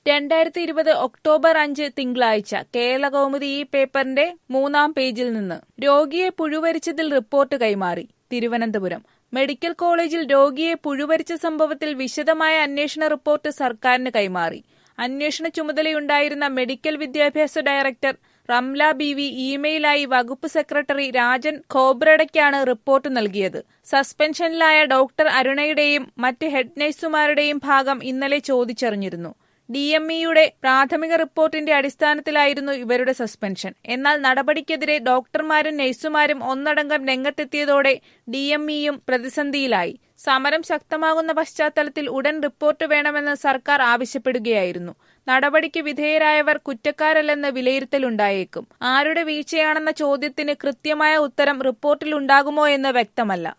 രണ്ടായിരത്തി ഇരുപത് ഒക്ടോബർ അഞ്ച് തിങ്കളാഴ്ച കേരളകൗമുദി ഈ പേപ്പറിന്റെ മൂന്നാം പേജിൽ നിന്ന് രോഗിയെ പുഴുവരിച്ചതിൽ റിപ്പോർട്ട് കൈമാറി തിരുവനന്തപുരം മെഡിക്കൽ കോളേജിൽ രോഗിയെ പുഴുവരിച്ച സംഭവത്തിൽ വിശദമായ അന്വേഷണ റിപ്പോർട്ട് സർക്കാരിന് കൈമാറി അന്വേഷണ ചുമതലയുണ്ടായിരുന്ന മെഡിക്കൽ വിദ്യാഭ്യാസ ഡയറക്ടർ റംല ബി വി ഇമെയിലായി വകുപ്പ് സെക്രട്ടറി രാജൻ ഖോബ്രഡയ്ക്കാണ് റിപ്പോർട്ട് നൽകിയത് സസ്പെൻഷനിലായ ഡോക്ടർ അരുണയുടെയും മറ്റ് ഹെഡ് നഴ്സുമാരുടെയും ഭാഗം ഇന്നലെ ചോദിച്ചറിഞ്ഞിരുന്നു ഡി എം ഇയുടെ പ്രാഥമിക റിപ്പോർട്ടിന്റെ അടിസ്ഥാനത്തിലായിരുന്നു ഇവരുടെ സസ്പെൻഷൻ എന്നാൽ നടപടിക്കെതിരെ ഡോക്ടർമാരും നഴ്സുമാരും ഒന്നടങ്കം രംഗത്തെത്തിയതോടെ ഡി എം ഇയും പ്രതിസന്ധിയിലായി സമരം ശക്തമാകുന്ന പശ്ചാത്തലത്തിൽ ഉടൻ റിപ്പോർട്ട് വേണമെന്ന് സർക്കാർ ആവശ്യപ്പെടുകയായിരുന്നു നടപടിക്ക് വിധേയരായവർ കുറ്റക്കാരല്ലെന്ന് വിലയിരുത്തലുണ്ടായേക്കും ആരുടെ വീഴ്ചയാണെന്ന ചോദ്യത്തിന് കൃത്യമായ ഉത്തരം റിപ്പോർട്ടിലുണ്ടാകുമോ എന്ന് വ്യക്തമല്ല